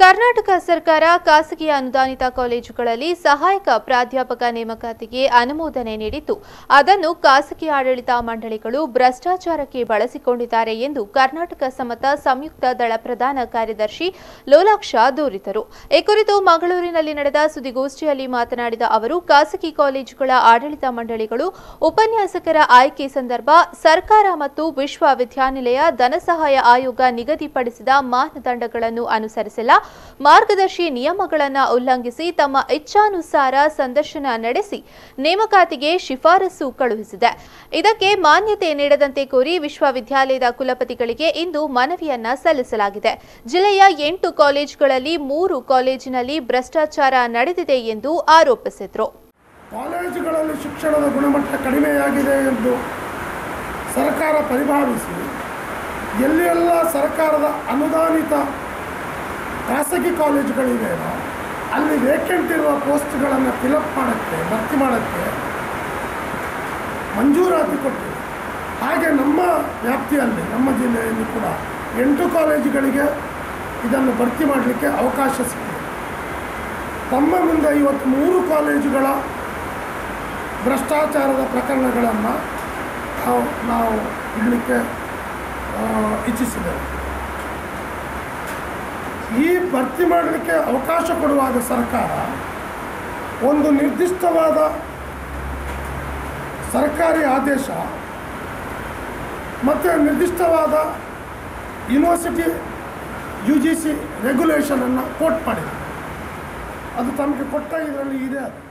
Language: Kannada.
ಕರ್ನಾಟಕ ಸರ್ಕಾರ ಖಾಸಗಿ ಅನುದಾನಿತ ಕಾಲೇಜುಗಳಲ್ಲಿ ಸಹಾಯಕ ಪ್ರಾಧ್ಯಾಪಕ ನೇಮಕಾತಿಗೆ ಅನುಮೋದನೆ ನೀಡಿದ್ದು ಅದನ್ನು ಖಾಸಗಿ ಆಡಳಿತ ಮಂಡಳಿಗಳು ಭ್ರಷ್ಟಾಚಾರಕ್ಕೆ ಬಳಸಿಕೊಂಡಿದ್ದಾರೆ ಎಂದು ಕರ್ನಾಟಕ ಸಮತ ಸಂಯುಕ್ತ ದಳ ಪ್ರಧಾನ ಕಾರ್ಯದರ್ಶಿ ಲೋಲಾಕ್ಷ ದೂರಿದರು ಈ ಕುರಿತು ಮಂಗಳೂರಿನಲ್ಲಿ ನಡೆದ ಸುದ್ದಿಗೋಷ್ಠಿಯಲ್ಲಿ ಮಾತನಾಡಿದ ಅವರು ಖಾಸಗಿ ಕಾಲೇಜುಗಳ ಆಡಳಿತ ಮಂಡಳಿಗಳು ಉಪನ್ಯಾಸಕರ ಆಯ್ಕೆ ಸಂದರ್ಭ ಸರ್ಕಾರ ಮತ್ತು ವಿಶ್ವವಿದ್ಯಾನಿಲಯ ಧನಸಹಾಯ ಆಯೋಗ ನಿಗದಿಪಡಿಸಿದ ಮಾನದಂಡಗಳನ್ನು ಅನುಸರಿಸಿಲ್ಲ ಮಾರ್ಗದರ್ಶಿ ನಿಯಮಗಳನ್ನು ಉಲ್ಲಂಘಿಸಿ ತಮ್ಮ ಇಚ್ಛಾನುಸಾರ ಸಂದರ್ಶನ ನಡೆಸಿ ನೇಮಕಾತಿಗೆ ಶಿಫಾರಸು ಕಳುಹಿಸಿದೆ ಇದಕ್ಕೆ ಮಾನ್ಯತೆ ನೀಡದಂತೆ ಕೋರಿ ವಿಶ್ವವಿದ್ಯಾಲಯದ ಕುಲಪತಿಗಳಿಗೆ ಇಂದು ಮನವಿಯನ್ನ ಸಲ್ಲಿಸಲಾಗಿದೆ ಜಿಲ್ಲೆಯ ಎಂಟು ಕಾಲೇಜುಗಳಲ್ಲಿ ಮೂರು ಕಾಲೇಜಿನಲ್ಲಿ ಭ್ರಷ್ಟಾಚಾರ ನಡೆದಿದೆ ಎಂದು ಆರೋಪಿಸಿದ್ರು ಕಾಲೇಜುಗಳಲ್ಲಿ ಶಿಕ್ಷಣದ ಗುಣಮಟ್ಟ ಕಡಿಮೆಯಾಗಿದೆ ಎಂದು ಸರ್ಕಾರ ಪರಿಭಾವಿಸಿ ಎಲ್ಲಿ ಎಲ್ಲ ಸರ್ಕಾರದ ಅನುದಾನಿತ ಖಾಸಗಿ ಕಾಲೇಜುಗಳಿವೆಯೋ ಅಲ್ಲಿ ವೇಕೆಂಟ್ ಇರುವ ಪೋಸ್ಟ್ಗಳನ್ನು ಫಿಲಪ್ ಮಾಡೋಕ್ಕೆ ಭರ್ತಿ ಮಾಡೋಕ್ಕೆ ಮಂಜೂರಾತಿ ಕೊಟ್ಟಿದೆ ಹಾಗೆ ನಮ್ಮ ವ್ಯಾಪ್ತಿಯಲ್ಲಿ ನಮ್ಮ ಜಿಲ್ಲೆಯಲ್ಲಿ ಕೂಡ ಎಂಟು ಕಾಲೇಜುಗಳಿಗೆ ಇದನ್ನು ಭರ್ತಿ ಮಾಡಲಿಕ್ಕೆ ಅವಕಾಶ ಸಿಕ್ಕಿದೆ ತಮ್ಮ ಮುಂದೆ ಇವತ್ತು ಮೂರು ಕಾಲೇಜುಗಳ ಭ್ರಷ್ಟಾಚಾರದ ಪ್ರಕರಣಗಳನ್ನು ನಾವು ನಾವು ಇಡಲಿಕ್ಕೆ ಇಚ್ಛಿಸಿದ್ದೇವೆ ಈ ಭರ್ತಿ ಮಾಡಲಿಕ್ಕೆ ಅವಕಾಶ ಕೊಡುವಾಗ ಸರ್ಕಾರ ಒಂದು ನಿರ್ದಿಷ್ಟವಾದ ಸರ್ಕಾರಿ ಆದೇಶ ಮತ್ತು ನಿರ್ದಿಷ್ಟವಾದ ಯೂನಿವರ್ಸಿಟಿ ಯು ಜಿ ಸಿ ರೆಗ್ಯುಲೇಷನನ್ನು ಕೋಟ್ ಮಾಡಿದೆ ಅದು ತಮಗೆ ಕೊಟ್ಟ ಇದರಲ್ಲಿ ಇದೆ ಅದು